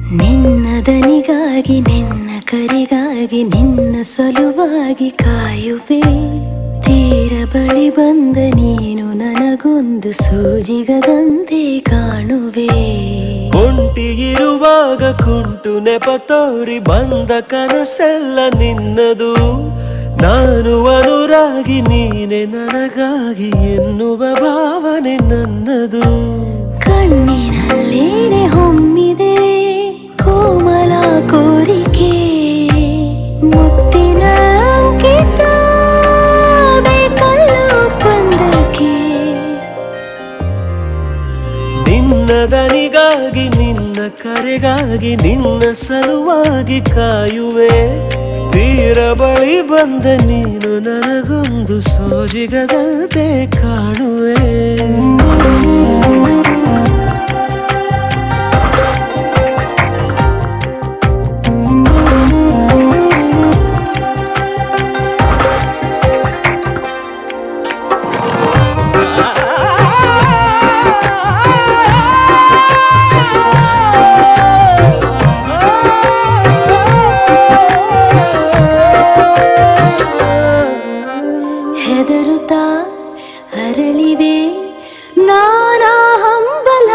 ನಿನ್ನ ದನಿಗಾಗಿ ನಿನ್ನ ಕರೆಗಾಗಿ ನಿನ್ನ ಸಲುವಾಗಿ ಕಾಯುವೆ ತೀರ ಬಳಿ ಬಂದ ನೀನು ನನಗೊಂದು ಸೂಜಿಗದಂತೆ ಕಾಣುವೆ ಒಂಟಿ ಇರುವಾಗ ಕುಂಟು ನೆಪ ತೋರಿ ಬಂದ ಕನಸೆಲ್ಲ ನಿನ್ನದು ನಾನು ಅನುರಾಗಿ ನೀನೆ ನನಗಾಗಿ ಎನ್ನುವ ಭಾವನೆ ನನ್ನದು ಕಣ್ಣಿನಲ್ಲೇನೆ ಹೊಮ್ಮಿದೆ ಕೋಮಲ ಕೋರಿಕೆ ಮುತ್ತಿನ ಅಂಕಿತ ಬೇಕಲ್ಲ ಒಪ್ಪಂದಕ್ಕೆ ನಿನ್ನ ದನಿಗಾಗಿ ನಿನ್ನ ಕರೆಗಾಗಿ ನಿನ್ನ ಸಲುವಾಗಿ ಕಾಯುವೆ ತೀರ ಬಳಿ ಬಂದ ನೀನು ನನಗೊಂದು ಸೋಜಿಗದಂತೆ ಕಾಣುವೆ ಹೆದರುತ್ತಾ ಅರಳಿವೆ ನಾನಾ ಹಂಬಲ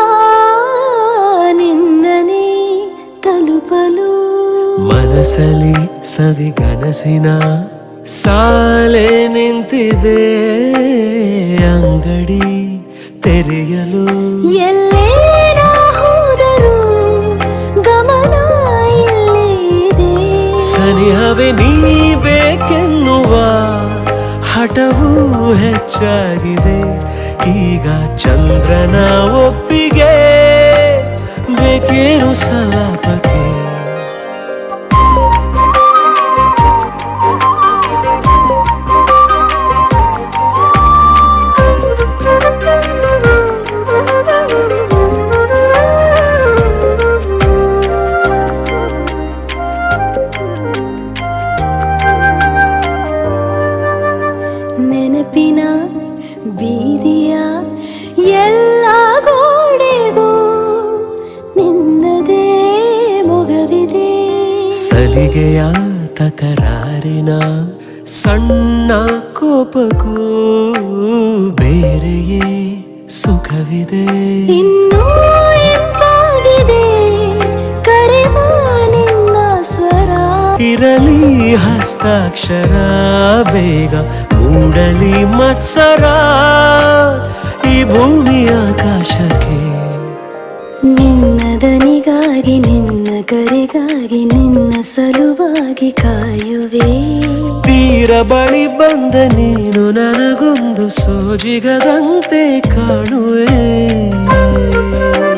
ನಿನ್ನನೇ ತಲುಪಲು ಮನಸಲಿ ಸವಿಗನಸಿನ ಸಾಲೆ ನಿಂತಿದೆ ಅಂಗಡಿ ತೆರೆಯಲು ಎಲ್ಲೇ ನಾ ಹೋದರೂ ಗಮನ ಇಲ್ಲೇ ಇದೆ ಸನಿಹವೇ ನೀ ಬೇಕೆನ್ನುವ ಹಠವೂ ಹೆಚ್ಚಾಗಿದೆ ಈಗ ಚಂದ್ರನ ಒಪ್ಪಿಗೆ ಬೇಕೇನು ಸಲಾಪಕ್ಕೆ ನೆನಪಿನ ಬೀದಿಯ ಎಲ್ಲ ಗೋಡೆಗೂ ನಿನ್ನದೇ ಮೊಗವಿದೆ ಸಲಿಗೆಯ ತಕರಾರಿನ ಸಣ್ಣ ಕೋಪಕ್ಕೂ ಬೇರೆಯೇ ಸುಖವಿದೆ ಇನ್ನೂ ಎಂಪಾಗಿದೆ ಕರೆವ ನಿನ್ನ ಸ್ವರ ಇರಲಿ ಹಸ್ತಾಕ್ಷರ ಬೇಗ ಮೂಡಲಿ ಮತ್ಸರ ಈ ಭೂಮಿ ಆಕಾಶಕ್ಕೆ ನಿನ್ನ ದನಿಗಾಗಿ ನಿನ್ನ ಕರೆಗಾಗಿ ನಿನ್ನ ಸಲುವಾಗಿ ಕಾಯುವೆ ತೀರ ಬಳಿ ಬಂದ ನೀನು ನನಗೊಂದು ಸೋಜಿಗದಂತೆ ಕಾಣುವೆ